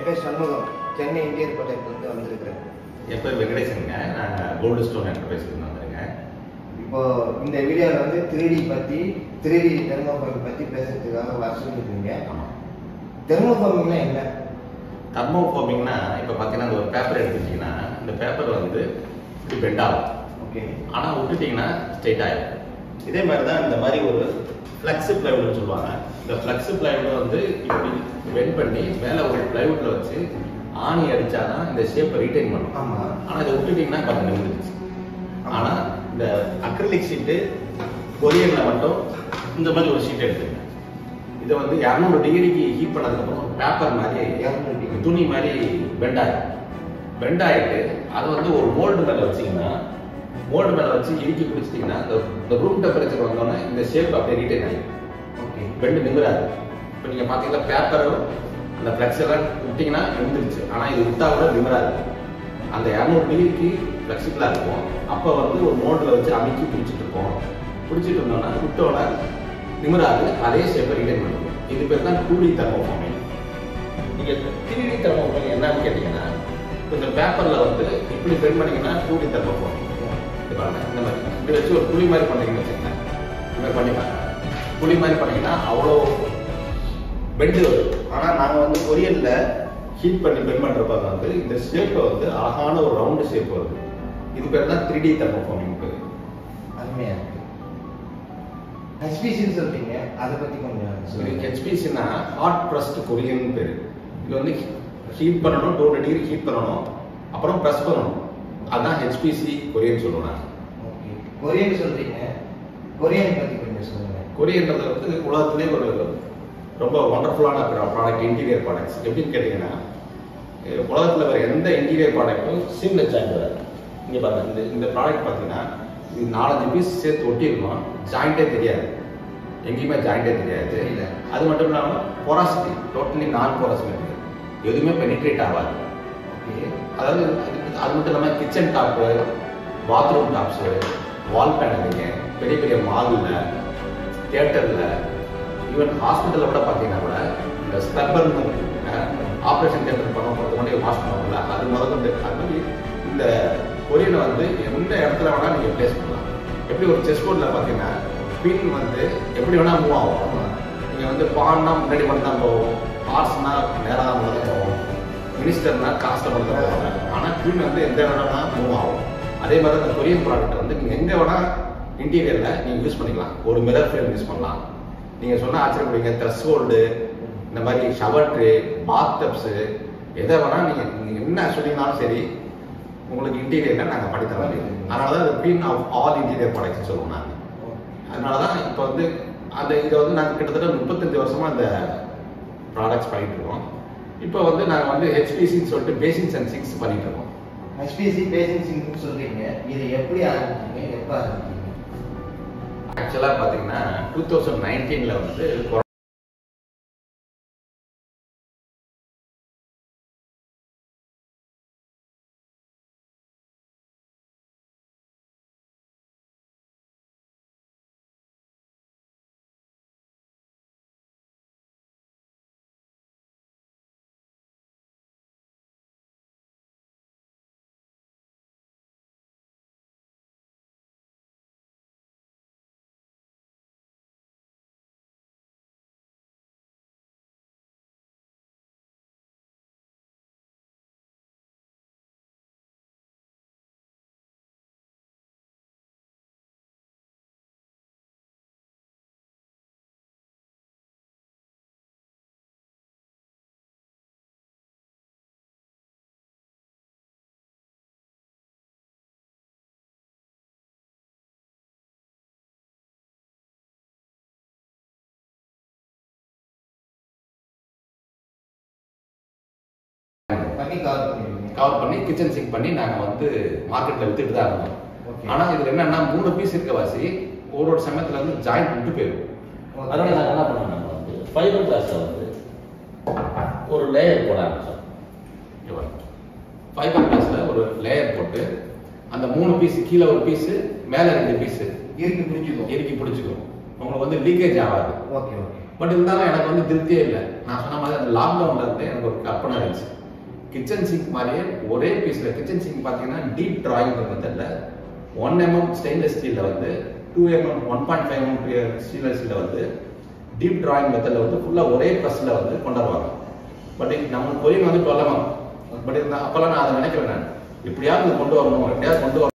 பேர் சண்முகம் சென்னை இந்தியன் கோட்டையிலிருந்து வந்திருக்கிறேன் என் பேர் வெங்கடேசனுங்க நான் கோல்டு ஸ்டோன் என்டர்பிரைஸ்க்கு வந்திருக்கேன் இப்போ இந்த வீடியோவில் வந்து த்ரீடி பற்றி த்ரீடி தெர்மோஃபார்ம் பற்றி பேசுறதுக்காக வர சொல்லியிருக்கீங்க ஆமாம் தெர்மோஃபார்மிங்னா என்ன தர்மோஃபார்மிங்னா இப்போ பார்த்தீங்கன்னா அந்த ஒரு பேப்பர் எடுத்துக்கிட்டிங்கன்னா இந்த பேப்பர் வந்து இப்படி பெண்ட் ஆகும் ஓகே ஆனால் விட்டுட்டிங்கன்னா ஸ்ட்ரெயிட் ஆகிடும் இதே மாதிரி தான் இந்த மாதிரி ஒரு ஃப்ளெக்ஸு பிளைவுட்னு சொல்லுவாங்க இந்த ஃப்ளெக்ஸு பிளைவுட் வந்து இப்படி பெண்ட் பண்ணி மேலே ஒரு பிளைவுட்டில் வச்சு ஆணி அடிச்சாதான் இந்த ஷேப்பை ரீட்டைன் பண்ணும் ஆமாம் ஆனால் இதை விட்டுட்டிங்கன்னா கொஞ்சம் நிமிந்துச்சு ஆனால் இந்த அக்ரிலிக் ஷீட்டு கொரியனில் மட்டும் இந்த மாதிரி ஒரு ஷீட் எடுத்துங்க இதை வந்து இரநூறு டிகிரிக்கு ஹீட் பண்ணதுக்கப்புறம் பேப்பர் மாதிரி 200 degree. துணி மாதிரி பெண்ட் ஆகிடும் பெண்ட் ஆகிட்டு அதை வந்து ஒரு மோல்டு மேலே வச்சிங்கன்னா மோல்டு மேலே வச்சு இறுக்கி பிடிச்சிட்டிங்கன்னா இந்த- இந்த ரூம் டெம்பரேச்சர் வந்தோடனே இந்த ஷேப் அப்படியே ரீட்டைன் ஆகிடும் ஓகே பெண்டு நிமிராது இப்போ நீங்கள் பார்த்தீங்கன்னா பேப்பரும் அந்த ஃப்ளெக்ஸ் எல்லாம் விட்டிங்கன்னா நிமிந்துருச்சு ஆனால் இது விட்டா கூட நிமிராது அந்த இரநூறு டிகிரிக்கு ஃப்ளெக்சிபிளாக இருக்கும் அப்போ வந்து ஒரு மோல்டில் வச்சு அமைக்கி பிடிச்சிட்டு இருப்போம் பிடிச்சிட்டு இருந்தோம்னா விட்டோட நிமிராது அதே ஷேப்பை ரிட்டைன் பண்ணுவோம் இது பேர் தான் டூ டி தெர்மோஃபார்மிங் நீங்கள் த்ரீ டி தெர்மோஃபார்மிங் என்னன்னு கேட்டிங்கன்னா இப்போ இந்த பேப்பரில் வந்து இப்படி பெண்ட் பண்ணீங்கன்னா டூ டி தெர்மோஃபார்மிங் இது பாருங்க இந்த மாதிரி இப்படி வச்சு ஒரு புளி மாதிரி பண்ணீங்கன்னு வச்சுக்கோங்க இந்த மாதிரி பண்ணி பாருங்க புளி மாதிரி பண்ணீங்கன்னா அவ்வளோ பெண்டு வரும் ஆனால் நாங்கள் வந்து கொரியனில் ஹீட் பண்ணி பெண்ட் பண்ணுறப்ப வந்து இந்த ஷேப்பை வந்து அழகான ஒரு ரவுண்டு ஷேப் வருது இது பேர் தான் த்ரீ டி தெர்மோஃபார்மிங் பேர் அருமையா இருக்கு ஹெச்பிசின்னு சொல்றீங்க அதை பற்றி கொஞ்சம் இது சொல்லுங்க ஹெச்பிசினா ஹாட் ப்ரெஸ்ட் கொரியன் பேர் இது வந்து ஹீட் பண்ணணும் டூ டிகிரி ஹீட் பண்ணணும் அப்புறம் ப்ரெஸ் பண்ணணும் அதுதான் ஹெச்பிசி கொரியன் சொல்லுவாங்க ஓகே கொரியன் சொல்றீங்க கொரியன் பற்றி கொஞ்சம் சொல்லுங்க கொரியன்றது வந்து உலகத்திலே ஒரு ரொம்ப ஒண்டர்ஃபுல்லான ப்ராடக்ட் இன்டீரியர் ப்ராடக்ட்ஸ் எப்படின்னு கேட்டிங்கன்னா அஹ் உலகத்தில் வேறு எந்த இன்டீரியர் ப்ராடக்ட்டும் சீம்லெஸ் ஜாயின் வராது இங்கே பாருங்க இந்த இந்த ப்ராடக்ட் பார்த்தீங்கன்னா இது நாலஞ்சு பீஸ் சேர்த்து ஒட்டியிருக்கோம் ஜாயிண்டே தெரியாது எங்கேயுமே ஜாயிண்டே தெரியாது தெரியல. அது மட்டும் இல்லாமல் பொராசிட்டி டோட்டலி நான் போரஸ் எதுவுமே பெனிட்ரேட் ஆகாது ஓகே அதாவது அது- அது மட்டும் இல்லாமல் kitchen top bathroom tops wall பேனலிங்க பெரிய பெரிய மாலில் தியேட்டரில் ஈவன் ஹாஸ்பிட்டலில் கூட பார்த்தீங்கன்னா கூட இந்த ஸ்க்ரப்பர்னு ஆப்ரேஷன் தியேட்டர் பண்ண போகிறது கொண்டு வாஷ் பண்ணுவாங்கல்ல அது முதல்ல அது மாதிரி இந்த கொரியனை வந்து எந்த இடத்துல வேணால் நீங்கள் ப்ளேஸ் பண்ணலாம் எப்படி ஒரு செஸ் போர்டில் பார்த்தீங்கன்னா பின் வந்து எப்படி வேணால் மூவ் ஆகும் ஆமாம் நீங்கள் வந்து பான்னா முன்னாடி மட்டும் தான் போகும் ஹார்ஸ்னா நேராக தான் மட்டும் தான் போகும் மினிஸ்டர்னா காஸ்ட்டை மட்டும் தான் போவாங்க ஆனால் குவீன் வந்து எந்த வேணா மூவ் ஆகும் அதே மாதிரி அந்த கொரியன் ப்ராடக்ட் வந்து நீங்கள் எங்கே வேணா இன்டீரியரில் நீங்கள் யூஸ் பண்ணிக்கலாம் ஒரு மிரர் ஃப்ரேம் யூஸ் பண்ணலாம் நீங்கள் சொன்னால் ஆச்சரியப்படுவீங்க த்ரெஸ் ஹோல்டு இந்த மாதிரி ஷவர் ட்ரே பாத் டப்ஸு எதை வேணால் நீங்கள் நீங்கள் என்ன சொன்னீங்கனாலும் சரி உங்களுக்கு இன்டீரியரில் நாங்கள் பண்ணி தர முடியும் அதனால தான் அது queen of all interior products சொல்லுவோம் நாங்கள் அதனால தான் இப்போ வந்து அந்த இதை வந்து நாங்கள் கிட்டத்தட்ட முப்பத்தஞ்சு வருஷமா அந்த ப்ராடக்ட்ஸ் பண்ணிட்டு இருக்கோம் இப்போ வந்து நாங்கள் வந்து ஹெச்பிசின்னு சொல்லிட்டு பேசின்ஸ் அண்ட் சிக்ஸ் பண்ணிட்டு இருக்கோம் ஹெச்பிசி பேசிங் சொல்றீங்க இது எப்படி ஆரம்பிச்சீங்க எப்போ ஆரம்பிச்சீங்க ஆக்சுவலாக பார்த்தீங்கன்னா டூ தௌசண்ட் நைன்டீனில் வந்து கொரோனா பண்ணி கவர் பண்ணிருக்கீங்க கவர் பண்ணி கிச்சன் சிங்க் பண்ணி நாங்கள் வந்து மார்க்கெட்டில் வித்துட்டு தான் இருந்தோம் Okay. ஆனால் இதில் என்னன்னா மூணு பீஸ் இருக்க வாசி ஒரு ஒரு சமயத்தில் வந்து ஜாயிண்ட் விட்டு போயிடும் Okay. அதனால நாங்கள் என்ன பண்ணோம் நாங்கள் வந்து ஃபைபர் கிளாஸில் வந்து ஒரு லேயர் போட ஆரம்பிச்சோம் ஃபைபர் கிளாஸில் ஒரு லேயர் போட்டு அந்த மூணு பீஸ் கீழே ஒரு பீஸு மேலே ரெண்டு பீஸு இருக்கு புரிஞ்சுக்கோ இறுக்கி பிடிச்சிக்கும் உங்களுக்கு வந்து லீக்கேஜ் ஆகாது ஓகே ஓகே பட் இருந்தாலும் எனக்கு வந்து திருப்தியே இல்லை நான் சொன்ன மாதிரி அந்த லாக்டவுன்ல இருந்து எனக்கு ஒரு கற்பனை இருந்துச்சு கிச்சன் சிங்க் மாதிரியே ஒரே பீஸ்ல கிச்சன் சிங்க் பார்த்தீங்கன்னா டீப் டிராயிங் மெத்தட்ல ஒன் எம்எம் ஸ்டெயின்லெஸ் ஸ்டீல்ல வந்து two mm one point five mm stainless ஸ்டீல்ல வந்து டீப் டிராயிங் மெத்தட்ல வந்து ஃபுல்லா ஒரே ப்ரெஸ்ல வந்து கொண்டு வருவாங்க பட் நம்ம கொரியன் வந்து டுவெல் எம்எம் பட் இருந்தா அப்பெல்லாம் நான் அதை நினைக்கிறேன் நான் எப்படியாவது இது கொண்டு வரணும் எப்படியாவது கொண்டு வரணும்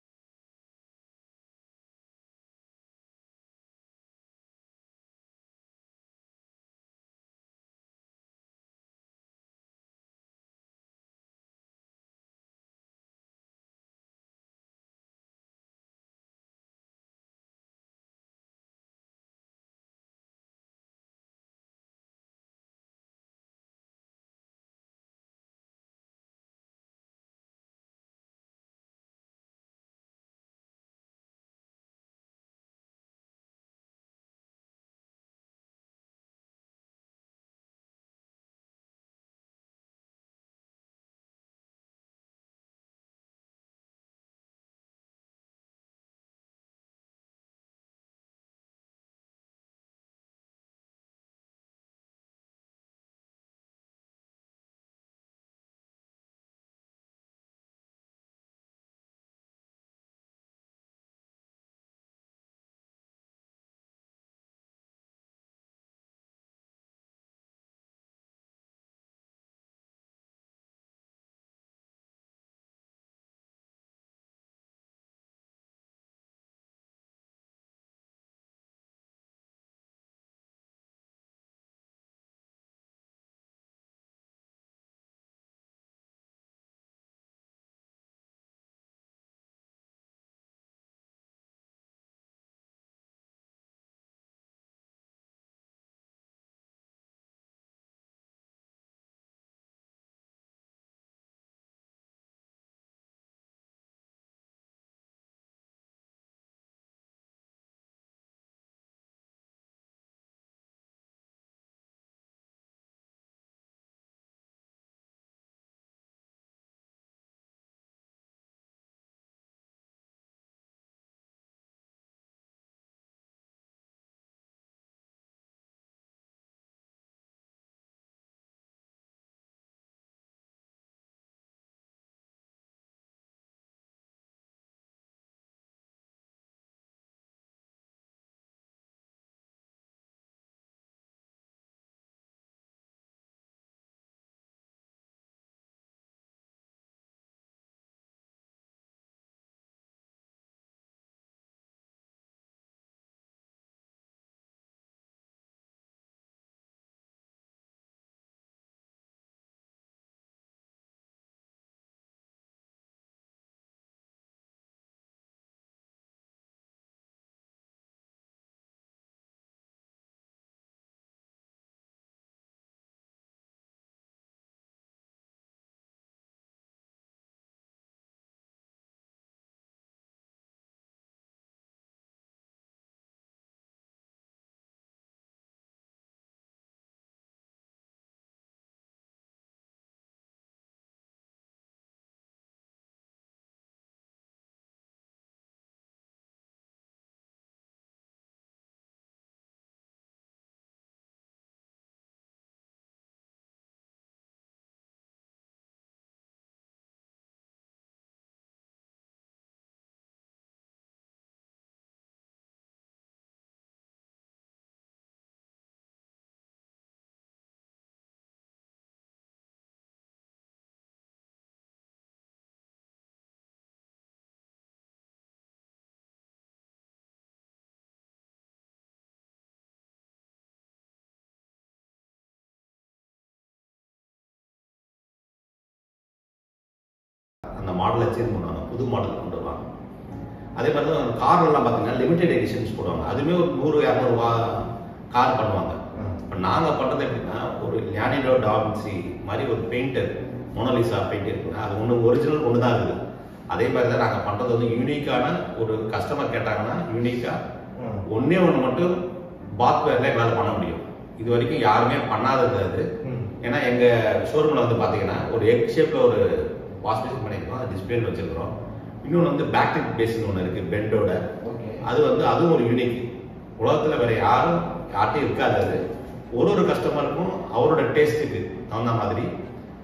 அந்த மாடலை சேஞ்ச் பண்ணுவாங்க புது மாடல் கொண்டு வருவாங்க அதே மாதிரி தான் கார் எல்லாம் பார்த்தீங்கன்னா லிமிடெட் எடிஷன்ஸ் போடுவாங்க அதுவுமே ஒரு நூறு இரநூறுவா கார் பண்ணுவாங்க இப்போ நாங்கள் பண்ணுறது எப்படின்னா ஒரு ஞானிலோ டாவின்சி மாதிரி ஒரு பெயிண்டர் மொனலிசா பெயிண்ட் இருக்குங்க அது ஒன்று ஒரிஜினல் ஒன்று தான் இருக்குது அதே மாதிரி தான் நாங்கள் பண்ணுறது வந்து யூனிக்கான ஒரு கஸ்டமர் கேட்டாங்கன்னா யூனிக்காக ஒன்றே ஒன்று மட்டும் பாத்வேர்ல எங்களால் பண்ண முடியும் இது வரைக்கும் யாருமே பண்ணாதது அது ஏன்னா எங்க ஷோரூம்ல வந்து பாத்தீங்கன்னா ஒரு எக் ஷேப்ல ஒரு வாஷ் பேசின் பண்ணியிருக்கோம் அது டிஸ்பிளே வச்சிருக்கிறோம் இன்னொன்று வந்து பேக்டிக் பேசின் ஒன்று இருக்கு பெண்டோட ஓகே அது வந்து அதுவும் ஒரு யூனிக் உலகத்துல வேற யாரும் யார்ட்டையும் இருக்காது அது ஒரு ஒரு கஸ்டமருக்கும் அவரோட டேஸ்ட்டுக்கு தகுந்த மாதிரி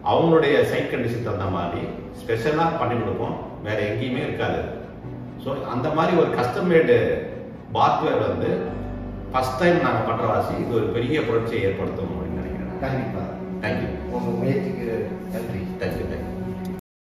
அவங்களுடைய சைட் கண்டிஷன் தகுந்த மாதிரி ஸ்பெஷலாக பண்ணி கொடுப்போம் வேற எங்கேயுமே இருக்காது ஸோ அந்த மாதிரி ஒரு கஸ்டமேடு பாத்வேர் வந்து ஃபர்ஸ்ட் டைம் நாங்கள் பண்ணுற வாசி இது ஒரு பெரிய புரட்சியை ஏற்படுத்தும் அப்படின்னு நினைக்கிறேன் கண்டிப்பா தேங்க்யூ உங்க முயற்சிக்கு